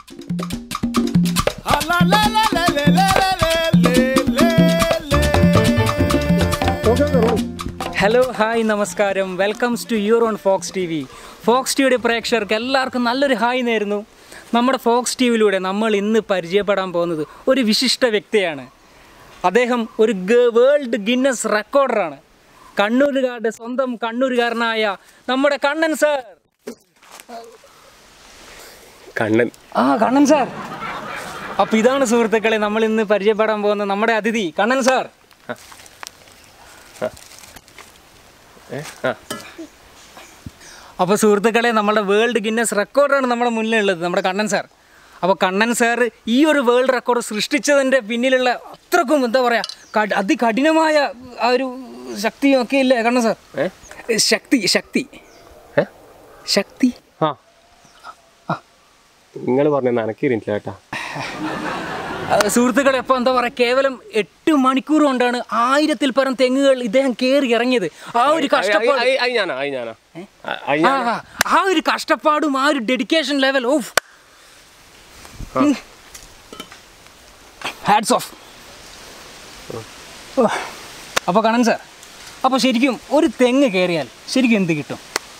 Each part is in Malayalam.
ഹലോ ഹായ് നമസ്കാരം welcomes to your own Fox T V Fox ടിവിയുടെ പ്രേക്ഷകർക്ക് എല്ലാവർക്കും നല്ലൊരു ഹായ് നേരുന്നു നമ്മുടെ ഫോക്സ് ടി വിയിലൂടെ നമ്മൾ ഇന്ന് പരിചയപ്പെടാൻ പോകുന്നത് ഒരു വിശിഷ്ട വ്യക്തിയാണ് അദ്ദേഹം ഒരു വേൾഡ് ഗിന്നസ് റെക്കോർഡറാണ് കണ്ണൂരുകാരുടെ സ്വന്തം കണ്ണൂരുകാരനായ നമ്മുടെ കണ്ണൻ സാർ കണ്ണൻ ആ കണ്ണൻ സാർ അപ്പോൾ ഇതാണ് സുഹൃത്തുക്കളെ നമ്മൾ ഇന്ന് പരിചയപ്പെടാൻ പോകുന്ന നമ്മുടെ അതിഥി കണ്ണൻ സാർ ആ അപ്പോൾ സുഹൃത്തുക്കളെ നമ്മുടെ വേൾഡ് ഗിന്നസ് റെക്കോർഡാണ് നമ്മുടെ മുന്നിലുള്ളത് നമ്മുടെ കണ്ണൻ സാർ അപ്പോൾ കണ്ണൻ സാർ ഈ ഒരു വേൾഡ് റെക്കോർഡ് സൃഷ്ടിച്ചതിൻ്റെ പിന്നിലുള്ള അത്രക്കും എന്താ പറയുക അതികഠിനമായ ആ ഒരു ശക്തിയും ഒക്കെ ഇല്ലേ കണ്ണൻ സാർ ഏ ശക്തി ശക്തി ഏ ശക്തി ആ നിങ്ങൾ പറഞ്ഞ നനക്കിരുന്നില്ല കേട്ടാ ആ, സുഹൃത്തുക്കളെ അപ്പോൾ എന്താ പറയുക കേവലം എട്ട് മണിക്കൂർ കൊണ്ടാണ് ആയിരത്തിൽ പരം തെങ്ങുകൾ ഇദ്ദേഹം കയറി ഇറങ്ങിയത് ആ ഒരു കഷ്ടപ്പാട് അത് ഞാനാ അത് ഞാനാ അത് ആ ഞാൻ ആ, ആ ഒരു കഷ്ടപ്പാടും ആ ഒരു ഡെഡിക്കേഷൻ ലെവൽ ഓഫ് ഹാഡ്സ് ഓഫ് അപ്പോൾ കണ്ണൻ സാർ അപ്പോൾ ശരിക്കും ഒരു തെങ്ങ് കയറിയാൽ ശരിക്കും എന്ത് കിട്ടും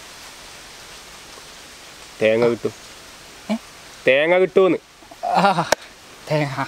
തേങ്ങ കിട്ടും ഏ? തേങ്ങ കിട്ടുമെന്ന് ആ, തേങ്ങ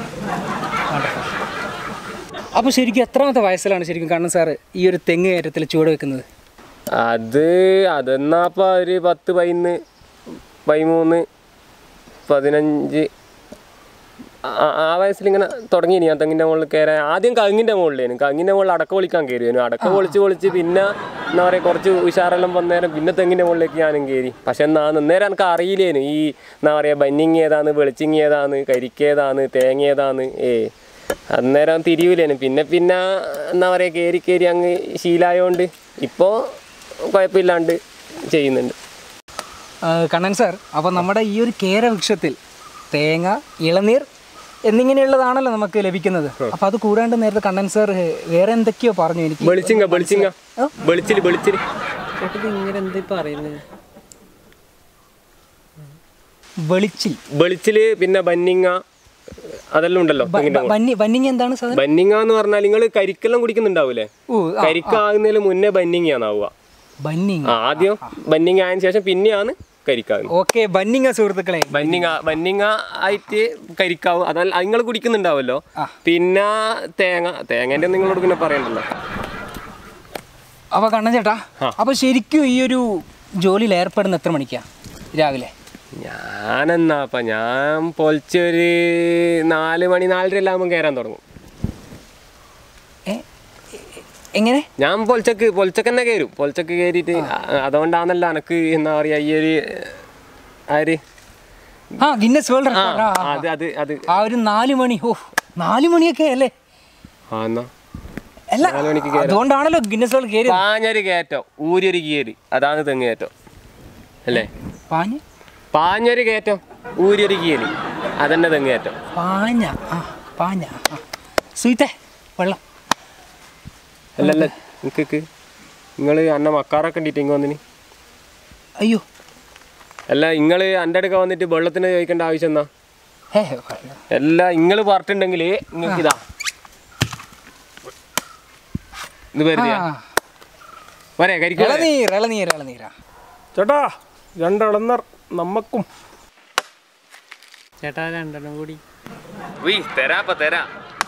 അപ്പോൾ ശരിക്കും എത്രാമത്തെ വയസ്സിലാണ് ശരിക്കും കണ്ണൻ സാറ് ഈ ഒരു തെങ്ങ് കയറ്റത്തിൽ ചുവട് വെക്കുന്നത് അത് അതെന്നാപ്പ ഒരു പത്ത് പതിനൊന്ന് പതിമൂന്ന് പതിനഞ്ച് ആ- ആ വയസ്സിൽ ഇങ്ങനെ തുടങ്ങി ഞാൻ തെങ്ങിൻ്റെ മുകളിൽ കയറാൻ ആദ്യം കങ്ങിൻ്റെ മുകളിലേനു കങ്ങിൻ്റെ മുകളിൽ അടക്ക പൊളിക്കാൻ കയറിയേനു അടക്ക പൊളിച്ച് പൊളിച്ച് പിന്നെ എന്താ പറയുക കുറച്ച് ഉഷാറെല്ലാം വന്നേരം പിന്നെ തെങ്ങിൻ്റെ മുകളിലേക്ക് ഞാനും കയറി പക്ഷെ എന്നാ അന്നേരം എനിക്ക് അറിയില്ലേനു ഈ എന്താ പറയുക ബന്നിങ് ഏതാന്ന് വെളിച്ചിങ് ഏതാന്ന് കരിക്ക് ഏതാന്ന് തേങ്ങ ഏതാന്ന് ഏ അന്നേരം തിരിയൂലേനു പിന്നെ പിന്നെ എന്താ പറയുക കയറി കയറി അങ്ങ് ശീലമായോണ്ട് ഇപ്പോൾ കുഴപ്പമില്ലാണ്ട് ചെയ്യുന്നുണ്ട് ആ, കണ്ണൻ സാർ അപ്പോൾ നമ്മുടെ ഈ ഒരു കേര വൃക്ഷത്തിൽ തേങ്ങ ഇളനീർ എന്നിങ്ങനെയുള്ളതാണല്ലോ നമുക്ക് ലഭിക്കുന്നത് അപ്പോൾ അത് കൂടാണ്ട് നേരത്തെ കണ്ണൻ സാർ വേറെ എന്തൊക്കെയോ പറഞ്ഞു എനിക്ക് വെളിച്ചിങ്ങ വെളിച്ചിങ്ങ വെളിച്ചില് വെളിച്ചില് വെളിച്ചിൽ വെളിച്ചില് പിന്നെ ബന്നിങ്ങ അതെല്ലാം ഉണ്ടല്ലോ തെങ്ങിന്റെ മുകളിൽ. ബന്നി ബന്നിങ് എന്താണ് സാധനം ബന്നിങ്ങ എന്ന് പറഞ്ഞാൽ നിങ്ങൾ കരിക്കെല്ലാം കുടിക്കുന്നുണ്ടാവൂലേ ഓ ആ, കരിക്കാകുന്നതിന് മുന്നേ ബന്നിങ്ങാന്നാവുക ബന്നിങ് ആദ്യം ബന്നിങ്ങ ആയതിനു ശേഷം പിന്നെയാണ് കരിക്കാകുന്നത് ഓക്കെ ബന്നിങ് സുഹൃത്തുക്കളെ ബന്നിങ്ങ ബന്നിങ്ങ ആയിട്ട് കരിക്കാവും അതല്ല നിങ്ങൾ കുടിക്കുന്നുണ്ടാവുമല്ലോ ആ. പിന്നെ തേങ്ങ തേങ്ങേന്റെ നിങ്ങളോട് പിന്നെ പറയണ്ടല്ലോ അപ്പോൾ കണ്ണൻ ചേട്ടാ ആ. അപ്പോൾ ശരിക്കും ഈ ഒരു ജോലിയിൽ ഏർപ്പെടുന്ന എത്ര മണിക്കാ രാവിലെ ഞാനെന്നാപ്പ ഞാൻ പൊലിച്ചൊരു നാല് മണി നാലര എല്ലാം ആകുമ്പോൾ കയറാൻ തുടങ്ങും ഏ എ- എങ്ങനെ ഞാൻ പൊലിച്ചക്ക് പൊലിച്ചക്ക് തന്നെ കയറും പൊലിച്ചക്ക് കയറിയിട്ട് അതുകൊണ്ടാണല്ലോ എനക്ക് എന്താ പറയാ ഈ ഒരു ആര് ആ ഗിന്നസ് വേൾഡ് ആ റെക്കോർഡ് ആ, ആ, അത് അത് അത് ആ ഒരു നാല് മണി ഓ നാല് മണിയൊക്കെ അല്ലേ ആ എന്നാ അല്ല നാല് മണിക്ക് കയറാം. അതുകൊണ്ടാണല്ലോ ഗിന്നസ് വേൾഡ് കയറി പാഞ്ഞൊരു കയറ്റം ഊരിയൊരു കീറി അതാണ് തെങ്ങ് കയറ്റം അല്ലേ പാഞ്ഞ പാഞ്ഞൊരു കയറ്റം ഊരിയൊരു കീറി അതന്നെ തെങ്ങ് കയറ്റം പാഞ്ഞ ആ പാഞ്ഞ ആ സുയിത്തേ വെള്ളം അല്ലല്ല നിക്ക് നിങ്ങൾ അന്ന മക്കാറൊക്കെ കണ്ടിട്ട് ഇങ്ങ് വന്നിന് അയ്യോ അല്ല നിങ്ങൾ എൻ്റെ അടുക്ക വന്നിട്ട് വെള്ളത്തിന് ചോദിക്കേണ്ട ആവശ്യം എന്നാ ഏ വെള്ളം. എല്ലാ നിങ്ങൾ പറഞ്ഞിട്ടുണ്ടെങ്കിൽ നിങ്ങൾക്ക് ഇതാ ഇത് പരിചയ ആ, വരെ കരിക്കോ ഇളനീർ ഇളനീർ ഇളനീരാ ചേട്ടാ രണ്ടിളന്നർ നമ്മക്കും ചേട്ടാ രണ്ടെണ്ണം കൂടി ഉയ് തരാപ്പ തരാ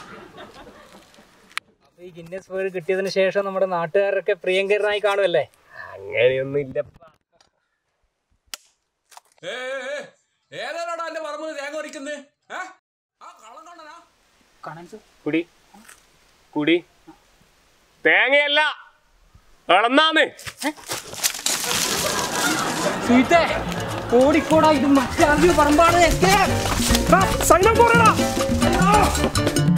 അപ്പൊ ഈ ഗിന്നസ് വേൾഡ് കിട്ടിയതിന് ശേഷം നമ്മുടെ നാട്ടുകാരൊക്കെ പ്രിയങ്കരനായി കാണുമല്ലേ അങ്ങനെയൊന്നും ഇല്ലപ്പ ഏതാടാ എന്റെ പറമ്പ് തേങ്ങ പറിക്കുന്നേ ആ കള്ളം കണ്ടനാ കണൻസ് കുടി കുടി തേങ്ങയല്ല ഇളന്നാന്ന് സുയിത്തേ ഓടിക്കോടാ ഇത് മറ്റാരുടെ പറമ്പാണ് സൈനം പോരടാ